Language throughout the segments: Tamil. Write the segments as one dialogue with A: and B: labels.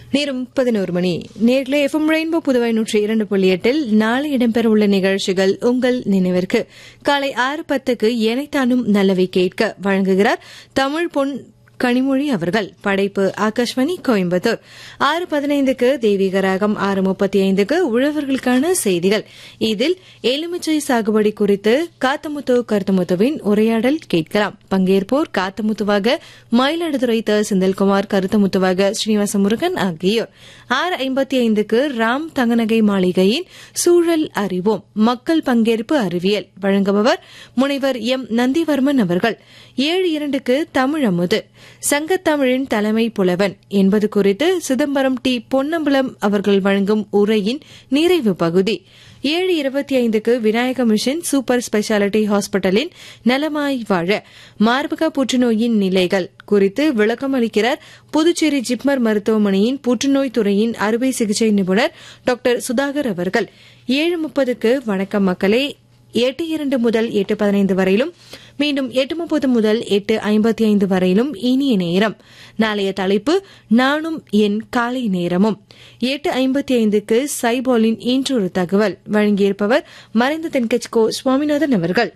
A: நேரம் பதினோரு மணி நேர்களே எஃப்எம் ரெயின்போ புதுவை நூற்றி இரண்டு புள்ளி எட்டில் நாளை இடம்பெறவுள்ள நிகழ்ச்சிகள் உங்கள் நினைவிற்கு காலை ஆறு பத்துக்கு எனைத்தானும் நல்லவை கேட்க வழங்குகிறார் தமிழ் பொன் கனிமொழி அவர்கள் படைப்பு ஆகாஷ்வாணி கோயம்புத்தூர் ஆறு பதினைந்துக்கு தெய்வீக ராகம் ஆறு முப்பத்தி ஐந்துக்கு உழவர்களுக்கான செய்திகள் இதில் எலுமிச்சை சாகுபடி குறித்து காத்தமுத்து கருத்தமுத்துவின் உரையாடல் கேட்கலாம் பங்கேற்போர் காத்தமுத்துவாக மயிலாடுதுறை த செந்தில்குமார் கருத்தமுத்துவாக ஸ்ரீனிவாச முருகன் ஆகியோர் ஆறு ஐம்பத்தி ஐந்துக்கு ராம் தங்கநகை மாளிகையின் சூழல் அறிவோம் மக்கள் பங்கேற்பு அறிவியல் வழங்குபவர் முனைவர் எம் நந்திவர்மன் அவர்கள் ஏழு இரண்டுக்கு தமிழ் அமுது சங்கத்தமிழின் தலைமை புலவன் என்பது குறித்து சிதம்பரம் டி பொன்னம்பலம் அவர்கள் வழங்கும் உரையின் நிறைவு பகுதி ஏழு இருபத்தி ஐந்துக்கு விநாயக மிஷன் சூப்பர் ஸ்பெஷாலிட்டி ஹாஸ்பிட்டலின் நலமாய் வாழ மார்பக புற்றுநோயின் நிலைகள் குறித்து விளக்கம் அளிக்கிறார் புதுச்சேரி ஜிப்மர் மருத்துவமனையின் புற்றுநோய் துறையின் அறுவை சிகிச்சை நிபுணர் டாக்டர் சுதாகர் அவர்கள் ஏழு முப்பதுக்கு வணக்கம் மக்களே எட்டு இரண்டு முதல் எட்டு பதினைந்து வரையிலும் மீண்டும் எட்டு முப்பது முதல் எட்டு ஐம்பத்தி ஐந்து வரையிலும் இனிய நேரம் நாளைய தலைப்பு நானும் என் காலை நேரமும் எட்டு ஐம்பத்தி ஐந்துக்கு சைபாலின் இன்றொரு தகவல் வழங்கியிருப்பவர் மறைந்த தென்கட்கோ சுவாமிநாதன் அவர்கள்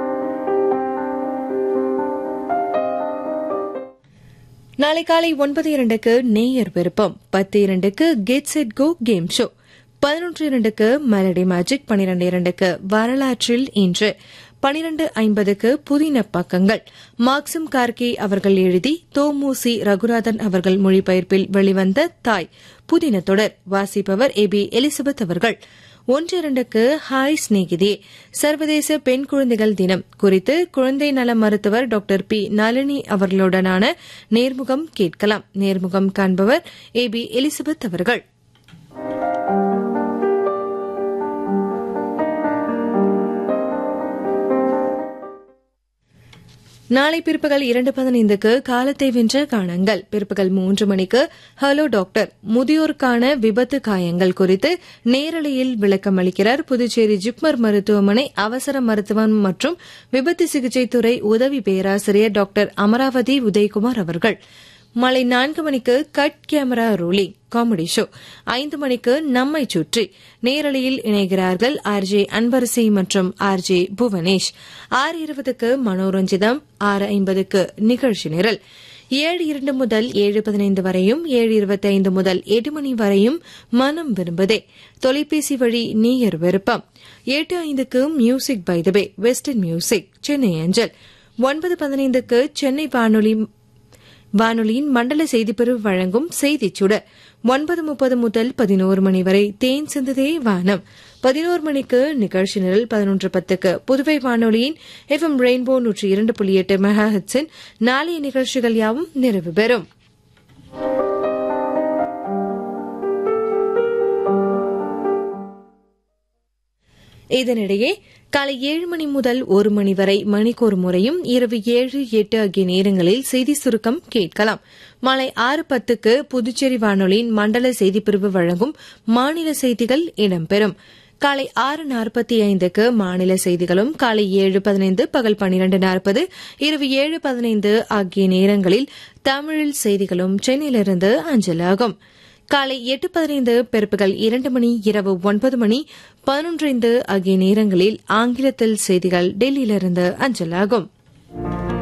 A: நாளை காலை ஒன்பது இரண்டுக்கு நேயர் விருப்பம் பத்து இரண்டுக்கு get set go game show பதினொன்று இரண்டுக்கு மெலடி மேஜிக் பனிரெண்டு இரண்டுக்கு வரலாற்றில் இன்று பனிரெண்டு ஐம்பதுக்கு புதின பக்கங்கள் மார்க்சிம் கார்கே அவர்கள் எழுதி தோமுசி ரகுநாதன் அவர்கள் மொழிபெயர்ப்பில் வெளிவந்த தாய் புதின தொடர் வாசிப்பவர் ஏ பி எலிசபெத் அவர்கள் ஒன்று இரண்டுக்கு ஹாய் ஸ்நேகிதே சர்வதேச பெண் குழந்தைகள் தினம் குறித்து குழந்தை நல மருத்துவர் டாக்டர் பி நளினி அவர்களுடனான நேர்முகம் கேட்கலாம் நேர்முகம் காண்பவர் ஏ பி எலிசபெத் அவர்கள் நாளை பிற்பகல் இரண்டு பதினைந்துக்கு காலத்தை வென்ற காணுங்கள் பிற்பகல் மூன்று மணிக்கு ஹலோ டாக்டர் முதியோருக்கான விபத்து காயங்கள் குறித்து நேரலையில் விளக்கம் அளிக்கிறார் புதுச்சேரி ஜிப்மர் மருத்துவமனை அவசர மருத்துவம் மற்றும் விபத்து சிகிச்சை துறை உதவி பேராசிரியர் டாக்டர் அமராவதி உதயகுமார் அவர்கள் மாலை நான்கு மணிக்கு cut camera rolling comedy show ஐந்து மணிக்கு நம்மை சுற்றி நேரலையில் இணைகிறார்கள் ஆர் ஜே அன்பரசி மற்றும் ஆர் ஜே புவனேஷ் ஆறு இருபதுக்கு மனோரஞ்சிதம் ஆறு ஐம்பதுக்கு நிகழ்ச்சி நிரல் ஏழு இரண்டு முதல் ஏழு பதினைந்து வரையும் ஏழு இருபத்தி ஐந்து முதல் எட்டு மணி வரையும் மனம் விரும்புதே தொலைபேசி வழி நீயர் விருப்பம் எட்டு ஐந்துக்கு music by the bay western music Chennai அஞ்சல் ஒன்பது பதினைந்துக்கு சென்னை வானொலி வானொலியின் மண்டல செய்திப்பிரிவு வழங்கும் செய்திச் சுடர் ஒன்பது முப்பது முதல் பதினோரு மணி வரை தேன் சிந்துதே வானம் பதினோரு மணிக்கு நிகழ்ச்சி நிரல் பதினொன்று பத்துக்கு புதுவை வானொலியின் எஃப் எம் ரெயின்போ நூற்றி இரண்டு புள்ளி எட்டு மெகா ஹெட்ஸின் நாளைய நிகழ்ச்சிகள் யாவும் நிறைவு பெறும் இதனிடையே காலை ஏழு மணி முதல் ஒரு மணி வரை மணிக்கொரு முறையும் இரவு ஏழு எட்டு ஆகிய நேரங்களில் செய்தி சுருக்கம் கேட்கலாம் மாலை ஆறு பத்துக்கு புதுச்சேரி வானொலியின் மண்டல செய்திப்பிரிவு வழங்கும் மாநில செய்திகள் இடம்பெறும் காலை ஆறு நாற்பத்தி ஐந்துக்கு மாநில செய்திகளும் காலை ஏழு பதினைந்து பகல் பன்னிரண்டு நாற்பது இரவு ஏழு பதினைந்து ஆகிய நேரங்களில் தமிழில் செய்திகளும் சென்னையிலிருந்து அஞ்சலாகும் காலை எட்டு பதினைந்து பிற்பகல் இரண்டு மணி இரவு ஒன்பது மணி பதினொன்றைந்து ஆகிய நேரங்களில் ஆங்கிலத்தில் செய்திகள் டெல்லியிலிருந்து அஞ்சலாகும்